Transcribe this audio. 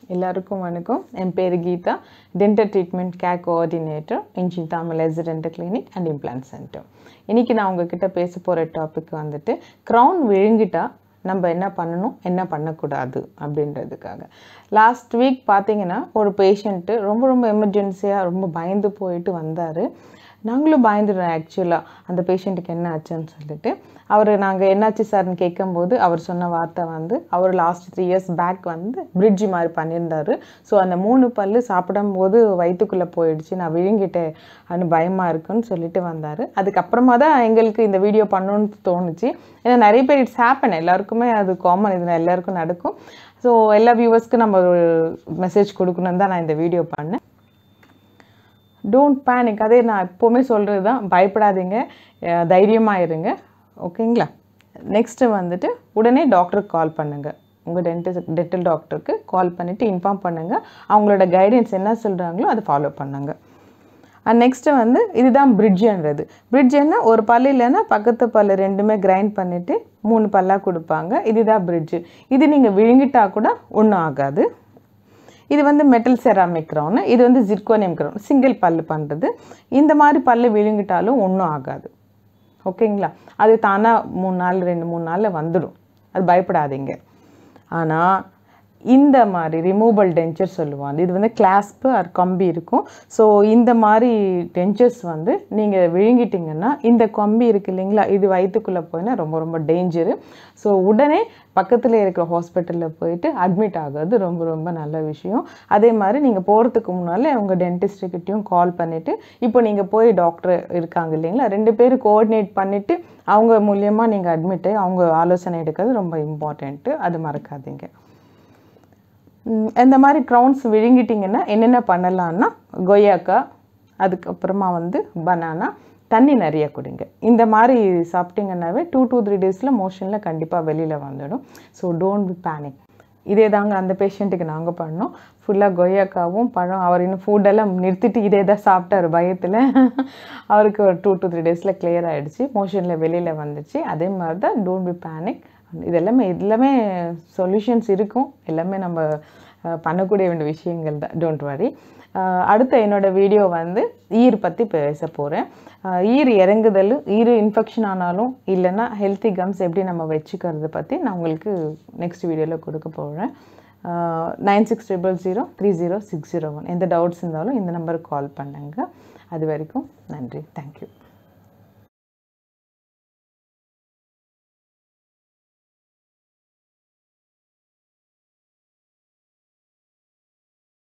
எல்லாருக்கும் வணக்கம் என் பேர் Geetha dental treatment care coordinator in சிந்தாமலேஸ் dental clinic and implant centre இன்றைக்கி நான் உங்ககிட்ட பேச போகிற டாபிக் வந்துட்டு க்ரௌன் விழுங்கிட்டா நம்ம என்ன பண்ணணும் என்ன பண்ணக்கூடாது அப்படின்றதுக்காக லாஸ்ட் வீக் பார்த்தீங்கன்னா ஒரு பேஷண்ட்டு ரொம்ப ரொம்ப எமர்ஜென்சியாக ரொம்ப பயந்து போயிட்டு வந்தார் நாங்களும் பயந்துடுறோம் ஆக்சுவலாக அந்த பேஷண்ட்டுக்கு என்ன ஆச்சுன்னு சொல்லிட்டு அவர் நாங்கள் என்னாச்சு சார்னு கேட்கும்போது அவர் சொன்ன வார்த்தை வந்து அவர் லாஸ்ட் த்ரீ இயர்ஸ் பேக் வந்து பிரிட்ஜ் மாதிரி பண்ணியிருந்தாரு ஸோ அந்த மூணு பல்லு சாப்பிடும்போது வயிற்றுக்குள்ளே போயிடுச்சு நான் விழுங்கிட்டேன் அது பயமாக இருக்குன்னு சொல்லிட்டு வந்தார் அதுக்கப்புறமா தான் எங்களுக்கு இந்த வீடியோ பண்ணணும்னு தோணுச்சு ஏன்னா நிறைய பேர் இட்ஸ் ஹேப்பன் எல்லாருக்குமே அது காமன் இது எல்லாருக்கும் நடக்கும் ஸோ எல்லா வியூவர்ஸ்க்கும் நம்ம ஒரு மெசேஜ் கொடுக்கணுன்னு தான் நான் இந்த வீடியோ பண்ணேன் டோன்ட் பேனிக் அதே நான் எப்போவுமே சொல்கிறது தான் பயப்படாதீங்க அஹ் தைரியமா இருங்க ஓகேங்களா நெக்ஸ்ட்டு வந்துட்டு உடனே டாக்டருக்கு கால் பண்ணுங்கள் உங்கள் டென்டிஸ்ட் டென்டல் டாக்டருக்கு கால் பண்ணிவிட்டு இன்ஃபார்ம் பண்ணுங்கள் அவங்களோட கைடன்ஸ் என்ன சொல்கிறாங்களோ அதை ஃபாலோ பண்ணுங்க அண்ட் நெக்ஸ்ட்டு வந்து இதுதான் பிரிட்ஜுன்றது பிரிட்ஜுன்னா ஒரு பல்லு இல்லைன்னா பக்கத்து பல்லு ரெண்டுமே கிரைண்ட் பண்ணிவிட்டு மூணு பல்லாக கொடுப்பாங்க இதுதான் பிரிட்ஜு இது நீங்கள் விழுங்கிட்டா கூட ஒன்றும் ஆகாது இது வந்து மெட்டல் செராமிக் க்ரௌனு இது வந்து ஜிர்கோனியம் க்ரௌன் சிங்கிள் பல்லு பண்ணுறது இந்த மாதிரி பல்லு விழுங்கிட்டாலும் ஒன்றும் ஆகாது ஓகேங்களா அது தானாக மூணு நாள் ரெண்டு மூணு நாளில் வந்துடும் அது பயப்படாதீங்க ஆனால் இந்த மாதிரி ரிமூவபிள் டென்ச்சர் சொல்லுவாங்க இது வந்து கிளாஸ்ப்பு ஆர் கம்பி இருக்கும் ஸோ இந்த மாதிரி டென்ச்சர்ஸ் வந்து நீங்கள் விழுங்கிட்டீங்கன்னா இந்த கம்பி இருக்கு இல்லைங்களா இது வயிற்றுக்குள்ளே போயினா ரொம்ப ரொம்ப டேஞ்சரு ஸோ உடனே பக்கத்தில் இருக்கிற ஹாஸ்பிட்டலில் போயிட்டு அட்மிட் ஆகிறது ரொம்ப ரொம்ப நல்ல விஷயம் அதே மாதிரி நீங்கள் போகிறதுக்கு முன்னால் உங்கள் டென்டிஸ்ட்டுக்கிட்டையும் கால் பண்ணிவிட்டு இப்போ நீங்கள் போய் டாக்டர் இருக்காங்க இல்லைங்களா ரெண்டு பேரும் கோஆர்டினேட் பண்ணிவிட்டு அவங்க மூலியமாக நீங்கள் அட்மிட்டு அவங்க ஆலோசனை எடுக்கிறது ரொம்ப இம்பார்ட்டண்ட்டு அது மறக்காதீங்க ம், இந்த மாதிரி க்ரௌன்ஸ் விழுங்கிட்டிங்கன்னா என்னென்ன பண்ணலான்னா கொய்யாக்கா அதுக்கப்புறமா வந்து பனானா தண்ணி நிறைய குடிங்க இந்த மாதிரி சாப்பிட்டீங்கன்னாவே டூ டூ த்ரீ டேஸில் மோஷனில் கண்டிப்பாக வெளியில் வந்துடும் ஸோ டோன்ட் பி பேனிக் இதே தாங்க அந்த பேஷண்ட்டுக்கு நாங்கள் பண்ணோம் ஃபுல்லாக கொய்யாக்காவும் பழம் அவர் இன்னும் ஃபுட்டெல்லாம் நிறுத்திட்டு இதே தான் சாப்பிட்டாரு பயத்தில் அவருக்கு ஒரு டூ டூ த்ரீ டேஸில் கிளியர் ஆகிடுச்சு மோஷனில் வெளியில் வந்துச்சு அதே மாதிரி தான் டோன்ட் பி பேனிக் இது எல்லாமே எல்லாமே சொல்யூஷன்ஸ் இருக்கும் எல்லாமே நம்ம அஹ், பண்ணக்கூடிய வேண்டிய விஷயங்கள் தான் டோன்ட் வரி அடுத்த என்னோட வீடியோ வந்து ஈர் பற்றி பேச போகிறேன் ஈர் இறங்குதல் ஈர் இன்ஃபெக்ஷன் ஆனாலும் இல்லைன்னா ஹெல்த்தி கம்ஸ் எப்படி நம்ம வச்சுக்கிறது பற்றி நான் உங்களுக்கு நெக்ஸ்ட் வீடியோவில் கொடுக்க போகிறேன் nine six triple zero three zero six zero one எந்த டவுட்ஸ் இருந்தாலும் இந்த நம்பருக்கு கால் பண்ணுங்கள் அது வரைக்கும் நன்றி தேங்க்யூ